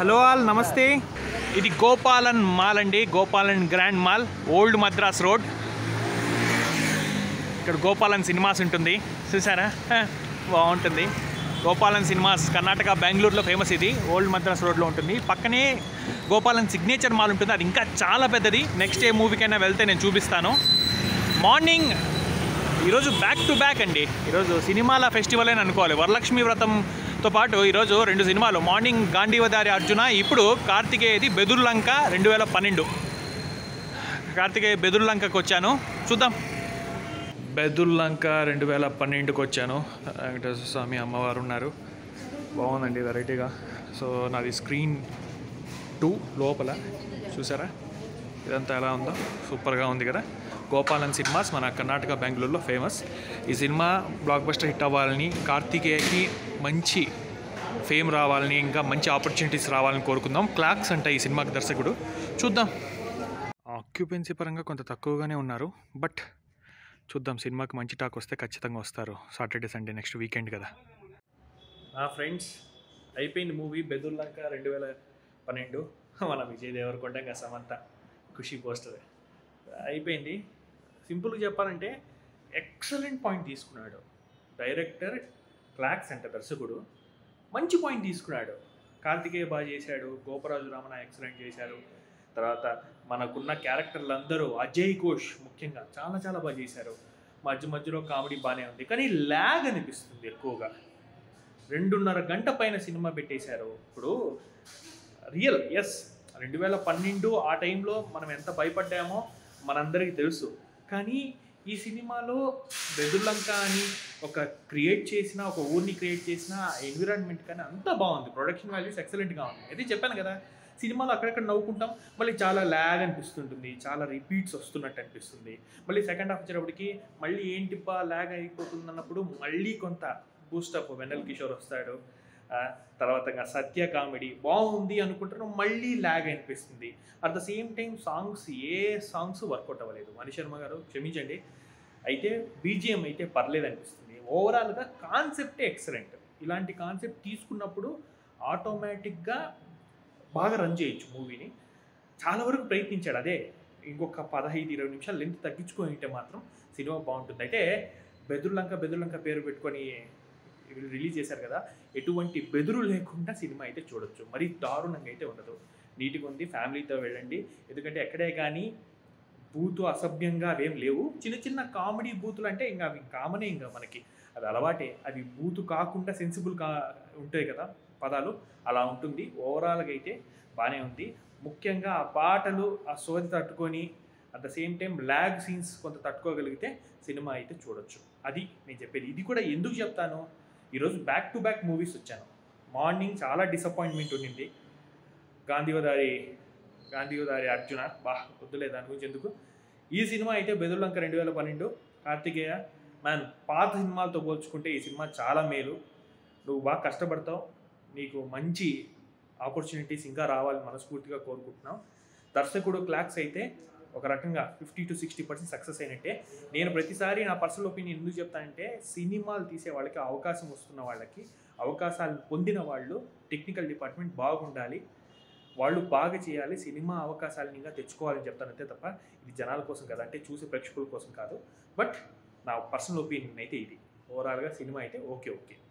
hello all నమస్తే ఇది Gopalan mall అండి Gopalan grand mall old Madras road ఇక్కడ గోపాలన్ సినిమాస్ ఉంటుంది చూసారా హ, బాగుంటుంది గోపాలన్ సినిమాస్ కర్ణాటక బెంగళూరులో ఫేమస్ ఇది ఓల్డ్ మద్రాస్ రోడ్లో ఉంటుంది పక్కనే గోపాలన్ సిగ్నేచర్ మాల్ ఉంటుంది అది ఇంకా చాలా పెద్దది నెక్స్ట్ ఏ మూవీకైనా వెళ్తే నేను చూపిస్తాను మార్నింగ్ ఈరోజు బ్యాక్ టు బ్యాక్ అండి ఈరోజు సినిమాల ఫెస్టివల్ అని అనుకోవాలి వరలక్ష్మి వ్రతంతో పాటు ఈరోజు రెండు సినిమాలు మార్నింగ్ గాంధీవదారి అర్జున ఇప్పుడు కార్తికేయది బెదుర్లంక రెండు వేల పన్నెండు కార్తికేయ బెదుర్లంకకు వచ్చాను చూద్దాం బెదుర్లంక రెండు వేల పన్నెండుకి వచ్చాను వెంకటేశ్వర స్వామి అమ్మవారు ఉన్నారు బాగుందండి వెరైటీగా సో నాది స్క్రీన్ టూ లోపల చూసారా ఇదంతా ఎలా ఉందో సూపర్గా ఉంది కదా గోపాలన్ సినిమాస్ మన కర్ణాటక బెంగళూరులో ఫేమస్ ఈ సినిమా బ్లాక్ బస్టర్ హిట్ అవ్వాలని కార్తికేయకి మంచి ఫేమ్ రావాలని ఇంకా మంచి ఆపర్చునిటీస్ రావాలని కోరుకుందాం క్లాక్స్ అంట ఈ సినిమాకి దర్శకుడు చూద్దాం ఆక్యుపెన్సీ పరంగా కొంత తక్కువగానే ఉన్నారు బట్ చూద్దాం సినిమాకి మంచి టాక్ వస్తే ఖచ్చితంగా వస్తారు సాటర్డే సండే నెక్స్ట్ వీకెండ్ కదా నా ఫ్రెండ్స్ అయిపోయింది మూవీ బెదుర్లంక రెండు వేల పన్నెండు మన విజయ్ దేవరకొండ ఇంకా సమంత ఖుషి పోస్టర్ అయిపోయింది సింపుల్గా చెప్పాలంటే ఎక్సలెంట్ పాయింట్ తీసుకున్నాడు డైరెక్టర్ క్లాక్స్ అంట దర్శకుడు మంచి పాయింట్ తీసుకున్నాడు కార్తికేయ బాగా చేశాడు గోపరాజు రామన ఎక్సలెంట్ చేశారు తర్వాత మనకున్న క్యారెక్టర్లు అందరూ అజయ్ ఘోష్ ముఖ్యంగా చాలా చాలా బాగా చేశారు మధ్య మధ్యలో కామెడీ బాగానే ఉంది కానీ ల్యాగ్ అనిపిస్తుంది ఎక్కువగా రెండున్నర గంట పైన సినిమా పెట్టేశారు ఇప్పుడు రియల్ ఎస్ రెండు వేల పన్నెండు ఆ టైంలో మనం ఎంత భయపడ్డామో మనందరికీ తెలుసు కానీ ఈ సినిమాలో బెదుర్లంక అని ఒక క్రియేట్ చేసిన ఒక ఊరిని క్రియేట్ చేసిన ఎన్విరాన్మెంట్ కానీ అంతా బాగుంది ప్రొడక్షన్ వాల్యూస్ ఎక్సలెంట్గా ఉంది అయితే చెప్పాను కదా సినిమాలో అక్కడక్కడ నవ్వుకుంటాం మళ్ళీ చాలా ల్యాగ్ అనిపిస్తుంటుంది చాలా రిపీట్స్ వస్తున్నట్టు అనిపిస్తుంది మళ్ళీ సెకండ్ హాఫ్ వచ్చేటప్పటికి మళ్ళీ ఏంటిప్పా ల్యాగ్ అయిపోతుంది అన్నప్పుడు మళ్ళీ కొంత బూస్టప్ వెన్నెల్ కిషోర్ వస్తాడు ఆ, తర్వాత ఇంకా సత్య కామెడీ బాగుంది అనుకుంటారు మళ్ళీ ల్యాగ్ అనిపిస్తుంది at the same time songs ఏ సాంగ్స్ వర్కౌట్ అవ్వలేదు మణి శర్మ గారు క్షమించండి అయితే బీజిఎం అయితే పర్లేదు అనిపిస్తుంది ఓవరాల్గా కాన్సెప్టే ఎక్సలెంట్ ఇలాంటి కాన్సెప్ట్ తీసుకున్నప్పుడు ఆటోమేటిక్గా బాగా రన్ చేయొచ్చు మూవీని చాలా వరకు ప్రయత్నించాడు అదే ఇంకొక పదహైదు ఇరవై నిమిషాలు లెంత్ తగ్గించుకొని ఉంటే మాత్రం సినిమా బాగుంటుంది అయితే బెదుర్లంక బెదుర్లంక పేరు పెట్టుకొని వీళ్ళు రిలీజ్ చేశారు కదా ఎటువంటి బెదురు లేకుండా సినిమా అయితే చూడొచ్చు మరి దారుణంగా అయితే ఉండదు నీట్గా ఉంది ఫ్యామిలీతో వెళ్ళండి ఎందుకంటే ఎక్కడే కానీ బూతు అసభ్యంగా అవేం లేవు చిన్న చిన్న కామెడీ బూతులు అంటే ఇంకా అవి కామనే ఇంకా మనకి అది అలవాటే అవి బూతు కాకుండా సెన్సిబుల్ కా ఉంటాయి కదా పదాలు అలా ఉంటుంది ఓవరాల్గా అయితే బాగానే ఉంది ముఖ్యంగా ఆ పాటలు ఆ సోది తట్టుకొని at the same time lag scenes కొంత తట్టుకోగలిగితే సినిమా అయితే చూడొచ్చు అది నేను చెప్పేది ఇది కూడా ఎందుకు చెప్తాను ఈరోజు బ్యాక్ టు బ్యాక్ మూవీస్ వచ్చాను మార్నింగ్ చాలా డిసప్పాయింట్మెంట్ ఉండింది గాంధీవదారి గాంధీవదారి అర్జున బా వద్దులే దాని గురించి ఎందుకు ఈ సినిమా అయితే బెదుర్లంక రెండు వేల పన్నెండు కార్తికేయ మ్యాన్ పాత సినిమాలతో పోల్చుకుంటే ఈ సినిమా చాలా మేలు నువ్వు బాగా కష్టపడతావు నీకు మంచి ఆపర్చునిటీస్ ఇంకా రావాలని మనస్ఫూర్తిగా కోరుకుంటున్నాం దర్శకుడు క్లాక్స్ అయితే ఒక రకంగా fifty to sixty percent success అయినట్టే నేను ప్రతిసారి నా పర్సనల్ ఒపీనియన్ ఎందుకు చెప్తానంటే సినిమాలు తీసే వాళ్ళకి అవకాశం వస్తున్న వాళ్ళకి అవకాశాలు పొందిన వాళ్ళు టెక్నికల్ డిపార్ట్మెంట్ బాగుండాలి వాళ్ళు బాగా చేయాలి సినిమా అవకాశాలను ఇంకా తెచ్చుకోవాలని చెప్తానంతే తప్ప ఇది జనాల కోసం కదా అంటే చూసే ప్రేక్షకుల కోసం కాదు బట్ నా పర్సనల్ ఒపీనియన్ అయితే ఇది ఓవరాల్గా సినిమా అయితే ఓకే ఓకే